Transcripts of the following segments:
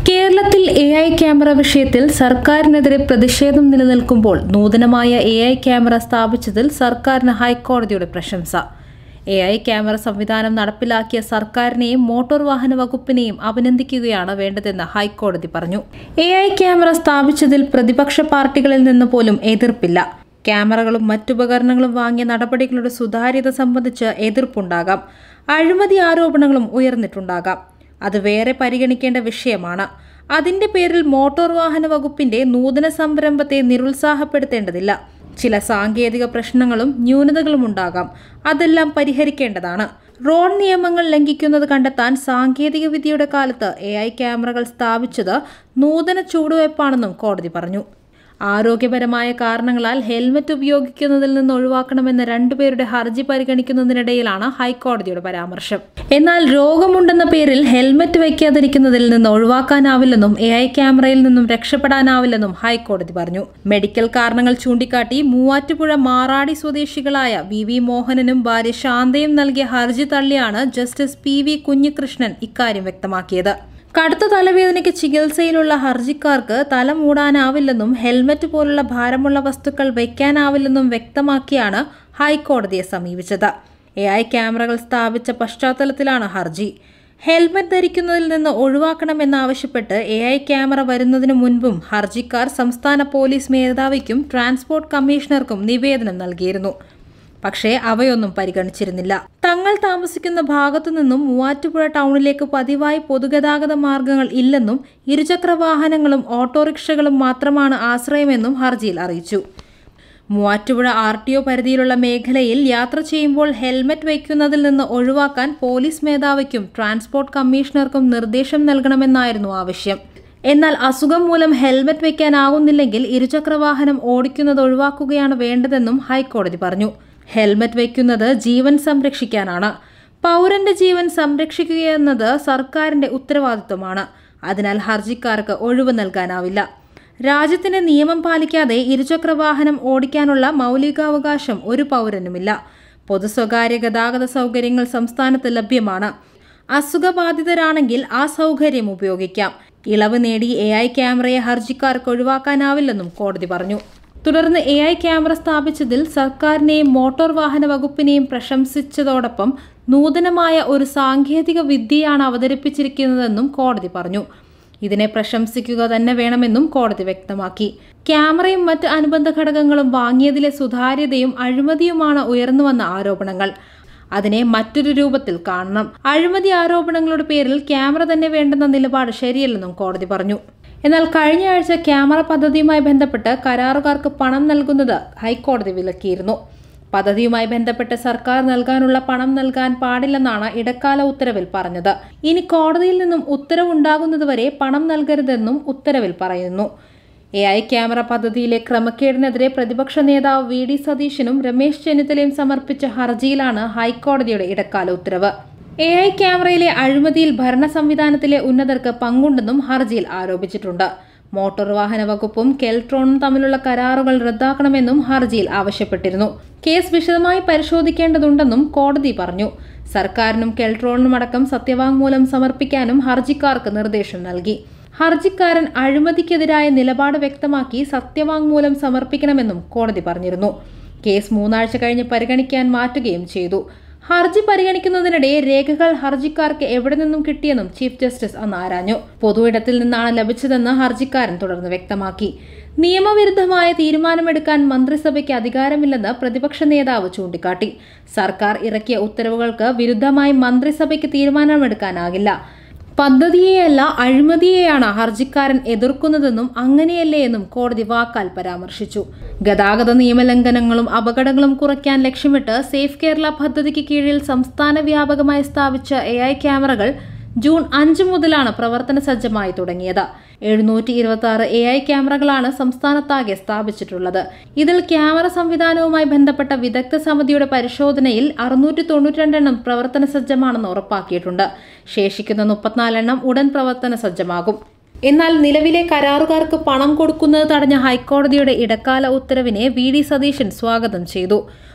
കേരളത്തിൽ A I camera വിഷയത്തിൽ സർക്കാരിനെതിരെ പ്രതിഷേധം നിലനിൽക്കുമ്പോൾ നൂതനമായ എ ഐ ക്യാമറ സ്ഥാപിച്ചതിൽ സർക്കാരിന് ഹൈക്കോടതിയുടെ പ്രശംസ എ ഐ ക്യാമറ സംവിധാനം നടപ്പിലാക്കിയ സർക്കാരിനെയും മോട്ടോർ വാഹന വകുപ്പിനെയും അഭിനന്ദിക്കുകയാണ് വേണ്ടതെന്ന് ഹൈക്കോടതി പറഞ്ഞു എ ഐ ക്യാമറ സ്ഥാപിച്ചതിൽ പ്രതിപക്ഷ പാർട്ടികളിൽ നിന്ന് പോലും എതിർപ്പില്ല ക്യാമറകളും മറ്റുപകരണങ്ങളും വാങ്ങിയ നടപടികളുടെ സുതാര്യത സംബന്ധിച്ച് എതിർപ്പുണ്ടാകാം അഴിമതി ആരോപണങ്ങളും ഉയർന്നിട്ടുണ്ടാകാം അത് വേറെ പരിഗണിക്കേണ്ട വിഷയമാണ് അതിന്റെ പേരിൽ മോട്ടോർ വാഹന വകുപ്പിന്റെ നൂതന സംരംഭത്തെ നിരുത്സാഹപ്പെടുത്തേണ്ടതില്ല ചില സാങ്കേതിക പ്രശ്നങ്ങളും ന്യൂനതകളും ഉണ്ടാകാം അതെല്ലാം പരിഹരിക്കേണ്ടതാണ് റോഡ് നിയമങ്ങൾ ലംഘിക്കുന്നത് കണ്ടെത്താൻ സാങ്കേതിക വിദ്യയുടെ കാലത്ത് എ ഐ ക്യാമറകൾ സ്ഥാപിച്ചത് നൂതന ചുവടുവയ്പ്പാണെന്നും കോടതി പറഞ്ഞു ആരോഗ്യപരമായ കാരണങ്ങളാൽ ഹെൽമറ്റ് ഉപയോഗിക്കുന്നതിൽ നിന്ന് ഒഴിവാക്കണമെന്ന രണ്ടുപേരുടെ ഹർജി പരിഗണിക്കുന്നതിനിടയിലാണ് ഹൈക്കോടതിയുടെ പരാമർശം എന്നാൽ രോഗമുണ്ടെന്ന പേരിൽ ഹെൽമറ്റ് വയ്ക്കാതിരിക്കുന്നതിൽ നിന്ന് ഒഴിവാക്കാനാവില്ലെന്നും എ ഐ ക്യാമറയിൽ നിന്നും രക്ഷപ്പെടാനാവില്ലെന്നും ഹൈക്കോടതി പറഞ്ഞു മെഡിക്കൽ കാരണങ്ങൾ ചൂണ്ടിക്കാട്ടി മൂവാറ്റുപുഴ മാറാടി സ്വദേശികളായ വി വി മോഹനനും ഭാര്യ ശാന്തയും നൽകിയ ഹർജി തള്ളിയാണ് ജസ്റ്റിസ് പി വി കുഞ്ഞികൃഷ്ണൻ ഇക്കാര്യം വ്യക്തമാക്കിയത് കടുത്ത തലവേദനയ്ക്ക് ചികിത്സയിലുള്ള ഹർജിക്കാർക്ക് തല മൂടാനാവില്ലെന്നും ഹെൽമറ്റ് പോലുള്ള ഭാരമുള്ള വസ്തുക്കൾ വയ്ക്കാനാവില്ലെന്നും വ്യക്തമാക്കിയാണ് ഹൈക്കോടതിയെ സമീപിച്ചത് എ ഐ ക്യാമറകൾ സ്ഥാപിച്ച പശ്ചാത്തലത്തിലാണ് ഹർജി ഹെൽമറ്റ് ധരിക്കുന്നതിൽ നിന്ന് ഒഴിവാക്കണമെന്നാവശ്യപ്പെട്ട് എ ഐ ക്യാമറ വരുന്നതിനു മുൻപും ഹർജിക്കാർ സംസ്ഥാന പോലീസ് മേധാവിക്കും ട്രാൻസ്പോർട്ട് കമ്മീഷണർക്കും നിവേദനം നൽകിയിരുന്നു പക്ഷേ അവയൊന്നും പരിഗണിച്ചിരുന്നില്ല തങ്ങൾ താമസിക്കുന്ന ഭാഗത്തു നിന്നും മൂവാറ്റുപുഴ ടൗണിലേക്ക് പതിവായി പൊതുഗതാഗത മാർഗങ്ങൾ ഇല്ലെന്നും ഇരുചക്ര വാഹനങ്ങളും ഓട്ടോറിക്ഷകളും മാത്രമാണ് ആശ്രയമെന്നും ഹർജിയിൽ അറിയിച്ചു മൂവാറ്റുപുഴ ആർ ടി ഒ പരിധിയിലുള്ള മേഖലയിൽ യാത്ര ചെയ്യുമ്പോൾ ഹെൽമറ്റ് വയ്ക്കുന്നതിൽ നിന്ന് ഒഴിവാക്കാൻ പോലീസ് മേധാവിക്കും ട്രാൻസ്പോർട്ട് കമ്മീഷണർക്കും നിർദ്ദേശം നൽകണമെന്നായിരുന്നു ആവശ്യം എന്നാൽ അസുഖം മൂലം ഹെൽമറ്റ് വയ്ക്കാനാകുന്നില്ലെങ്കിൽ ഇരുചക്രവാഹനം ഓടിക്കുന്നത് ഒഴിവാക്കുകയാണ് വേണ്ടതെന്നും ഹൈക്കോടതി പറഞ്ഞു ഹെൽമറ്റ് വയ്ക്കുന്നത് ജീവൻ സംരക്ഷിക്കാനാണ് പൗരന്റെ ജീവൻ സംരക്ഷിക്കുകയെന്നത് സർക്കാരിന്റെ ഉത്തരവാദിത്വമാണ് അതിനാൽ ഹർജിക്കാർക്ക് ഒഴിവ് നൽകാനാവില്ല രാജ്യത്തിന്റെ നിയമം പാലിക്കാതെ ഇരുചക്രവാഹനം ഓടിക്കാനുള്ള മൗലികാവകാശം ഒരു പൗരനുമില്ല പൊതു സ്വകാര്യ ഗതാഗത സൗകര്യങ്ങൾ സംസ്ഥാനത്ത് ലഭ്യമാണ് അസുഖബാധിതരാണെങ്കിൽ ആ സൗകര്യം ഉപയോഗിക്കാം ഇളവ് നേടി എ ഐ ക്യാമറയെ ഹർജിക്കാർക്ക് ഒഴിവാക്കാനാവില്ലെന്നും കോടതി പറഞ്ഞു തുടർന്ന് എ ഐ ക്യാമറ സ്ഥാപിച്ചതിൽ സർക്കാരിനെയും മോട്ടോർ വാഹന വകുപ്പിനെയും പ്രശംസിച്ചതോടൊപ്പം നൂതനമായ ഒരു സാങ്കേതിക വിദ്യയാണ് അവതരിപ്പിച്ചിരിക്കുന്നതെന്നും കോടതി പറഞ്ഞു ഇതിനെ പ്രശംസിക്കുക തന്നെ വേണമെന്നും കോടതി വ്യക്തമാക്കി ക്യാമറയും മറ്റ് അനുബന്ധ ഘടകങ്ങളും വാങ്ങിയതിലെ സുതാര്യതയും അഴിമതിയുമാണ് ഉയർന്നുവന്ന ആരോപണങ്ങൾ അതിനെ മറ്റൊരു രൂപത്തിൽ കാണണം അഴിമതി ആരോപണങ്ങളുടെ പേരിൽ ക്യാമറ തന്നെ വേണ്ടെന്ന നിലപാട് ശരിയല്ലെന്നും കോടതി പറഞ്ഞു എന്നാൽ കഴിഞ്ഞ ആഴ്ച ക്യാമറ പദ്ധതിയുമായി ബന്ധപ്പെട്ട് കരാറുകാർക്ക് പണം നൽകുന്നത് ഹൈക്കോടതി വിലക്കിയിരുന്നു പദ്ധതിയുമായി ബന്ധപ്പെട്ട് സർക്കാർ നൽകാനുള്ള പണം നൽകാൻ പാടില്ലെന്നാണ് ഇടക്കാല ഉത്തരവിൽ പറഞ്ഞത് ഇനി കോടതിയിൽ നിന്നും ഉത്തരവുണ്ടാകുന്നതുവരെ പണം നൽകരുതെന്നും ഉത്തരവിൽ പറയുന്നു എ ഐ ക്യാമറ പദ്ധതിയിലെ ക്രമക്കേടിനെതിരെ പ്രതിപക്ഷ നേതാവ് വി ഡി സതീശനും രമേശ് ചെന്നിത്തലയും സമർപ്പിച്ച ഹർജിയിലാണ് ഹൈക്കോടതിയുടെ ഇടക്കാല ഉത്തരവ് എ ഐ ക്യാമറയിലെ അഴിമതിയിൽ ഭരണ സംവിധാനത്തിലെ ഉന്നതർക്ക് പങ്കുണ്ടെന്നും ഹർജിയിൽ ആരോപിച്ചിട്ടുണ്ട് മോട്ടോർ വാഹന വകുപ്പും കെൽട്രോണും തമ്മിലുള്ള കരാറുകൾ റദ്ദാക്കണമെന്നും ഹർജിയിൽ ആവശ്യപ്പെട്ടിരുന്നു കേസ് വിശദമായി പരിശോധിക്കേണ്ടതുണ്ടെന്നും കോടതി പറഞ്ഞു സർക്കാരിനും കെൽട്രോണിനും അടക്കം സത്യവാങ്മൂലം സമർപ്പിക്കാനും ഹർജിക്കാർക്ക് നിർദ്ദേശം നൽകി ഹർജിക്കാരൻ അഴിമതിക്കെതിരായ നിലപാട് വ്യക്തമാക്കി സത്യവാങ്മൂലം സമർപ്പിക്കണമെന്നും കോടതി പറഞ്ഞിരുന്നു കേസ് മൂന്നാഴ്ച കഴിഞ്ഞ് പരിഗണിക്കാൻ മാറ്റുകയും ചെയ്തു ഹർജി പരിഗണിക്കുന്നതിനിടെ രേഖകൾ ഹർജിക്കാർക്ക് എവിടെ നിന്നും കിട്ടിയെന്നും ചീഫ് ജസ്റ്റിസ് അന്ന് ആരാഞ്ഞു പൊതുയിടത്തിൽ നിന്നാണ് ലഭിച്ചതെന്ന് ഹർജിക്കാരൻ തുടർന്ന് വ്യക്തമാക്കി നിയമവിരുദ്ധമായ തീരുമാനമെടുക്കാൻ മന്ത്രിസഭയ്ക്ക് അധികാരമില്ലെന്ന് പ്രതിപക്ഷ നേതാവ് ചൂണ്ടിക്കാട്ടി സർക്കാർ ഇറക്കിയ ഉത്തരവുകൾക്ക് വിരുദ്ധമായി മന്ത്രിസഭയ്ക്ക് തീരുമാനമെടുക്കാനാകില്ല പദ്ധതിയെയല്ല അഴിമതിയെയാണ് ഹർജിക്കാരൻ എതിർക്കുന്നതെന്നും അങ്ങനെയല്ലേ എന്നും കോടതി വാക്കാൽ പരാമർശിച്ചു ഗതാഗത നിയമലംഘനങ്ങളും അപകടങ്ങളും കുറയ്ക്കാൻ ലക്ഷ്യമിട്ട് സേഫ് കേരള പദ്ധതിക്ക് കീഴിൽ സംസ്ഥാന വ്യാപകമായി സ്ഥാപിച്ച എ ഐ ക്യാമറകൾ ജൂൺ അഞ്ച് മുതലാണ് പ്രവർത്തന സജ്ജമായി തുടങ്ങിയത് എഴുന്നൂറ്റി ഇരുപത്തി ആറ് എ ഐ ക്യാമറകളാണ് സംസ്ഥാനത്താകെ സ്ഥാപിച്ചിട്ടുള്ളത് ഇതിൽ ക്യാമറ സംവിധാനവുമായി ബന്ധപ്പെട്ട വിദഗ്ധ സമിതിയുടെ പരിശോധനയിൽ അറുന്നൂറ്റി തൊണ്ണൂറ്റിരണ്ടെണ്ണം പ്രവർത്തന സജ്ജമാണെന്ന് ഉറപ്പാക്കിയിട്ടുണ്ട് ശേഷിക്കുന്ന മുപ്പത്തിനാലെണ്ണം ഉടൻ പ്രവർത്തന സജ്ജമാകും എന്നാൽ നിലവിലെ കരാറുകാർക്ക് പണം കൊടുക്കുന്നത് തടഞ്ഞ ഹൈക്കോടതിയുടെ ഇടക്കാല ഉത്തരവിനെ വി ഡി സതീശൻ സ്വാഗതം ചെയ്തു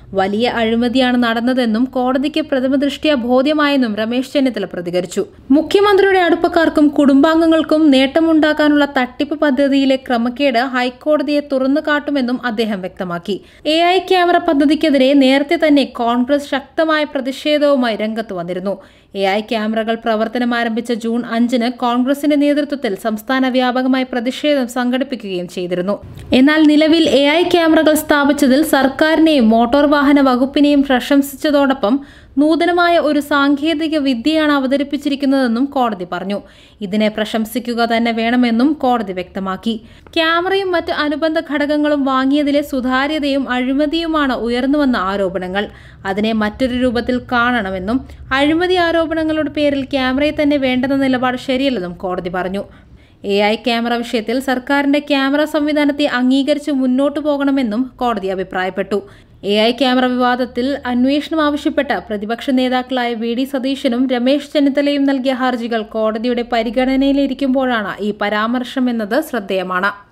വലിയ അഴിമതിയാണ് നടന്നതെന്നും കോടതിക്ക് പ്രഥമ ദൃഷ്ട്യാ ബോധ്യമായെന്നും രമേശ് ചെന്നിത്തല പ്രതികരിച്ചു മുഖ്യമന്ത്രിയുടെ അടുപ്പക്കാർക്കും കുടുംബാംഗങ്ങൾക്കും നേട്ടമുണ്ടാക്കാനുള്ള തട്ടിപ്പ് പദ്ധതിയിലെ ക്രമക്കേട് ഹൈക്കോടതിയെ തുറന്നു കാട്ടുമെന്നും അദ്ദേഹം വ്യക്തമാക്കി എ ഐ ക്യാമറ പദ്ധതിക്കെതിരെ നേരത്തെ തന്നെ കോൺഗ്രസ് ശക്തമായ പ്രതിഷേധവുമായി രംഗത്ത് വന്നിരുന്നു എ ഐ ക്യാമറകൾ പ്രവർത്തനം ആരംഭിച്ച ജൂൺ അഞ്ചിന് കോൺഗ്രസിന്റെ നേതൃത്വത്തിൽ സംസ്ഥാന വ്യാപകമായി പ്രതിഷേധം സംഘടിപ്പിക്കുകയും ചെയ്തിരുന്നു എന്നാൽ നിലവിൽ എ ഐ ക്യാമറകൾ സ്ഥാപിച്ചതിൽ സർക്കാരിനെയും മോട്ടോർ വാഹന വകുപ്പിനെയും പ്രശംസിച്ചതോടൊപ്പം നൂതനമായ ഒരു സാങ്കേതിക വിദ്യയാണ് അവതരിപ്പിച്ചിരിക്കുന്നതെന്നും കോടതി പറഞ്ഞു ഇതിനെ പ്രശംസിക്കുക തന്നെ വേണമെന്നും കോടതി വ്യക്തമാക്കി ക്യാമറയും മറ്റ് അനുബന്ധ ഘടകങ്ങളും വാങ്ങിയതിലെ സുതാര്യതയും അഴിമതിയുമാണ് ഉയർന്നുവന്ന ആരോപണങ്ങൾ അതിനെ മറ്റൊരു രൂപത്തിൽ കാണണമെന്നും അഴിമതി ആരോപണങ്ങളുടെ പേരിൽ ക്യാമറയെ തന്നെ വേണ്ടെന്ന നിലപാട് ശരിയല്ലെന്നും കോടതി പറഞ്ഞു എ ഐ ക്യാമറ വിഷയത്തിൽ സർക്കാരിന്റെ ക്യാമറ സംവിധാനത്തെ അംഗീകരിച്ച് മുന്നോട്ടു പോകണമെന്നും കോടതി അഭിപ്രായപ്പെട്ടു എ ഐ ക്യാമറ വിവാദത്തിൽ അന്വേഷണം ആവശ്യപ്പെട്ട് പ്രതിപക്ഷ നേതാക്കളായ വി ഡി സതീശനും രമേശ് ചെന്നിത്തലയും നൽകിയ ഹർജികൾ കോടതിയുടെ പരിഗണനയിലിരിക്കുമ്പോഴാണ് ഈ പരാമർശം എന്നത് ശ്രദ്ധേയമാണ്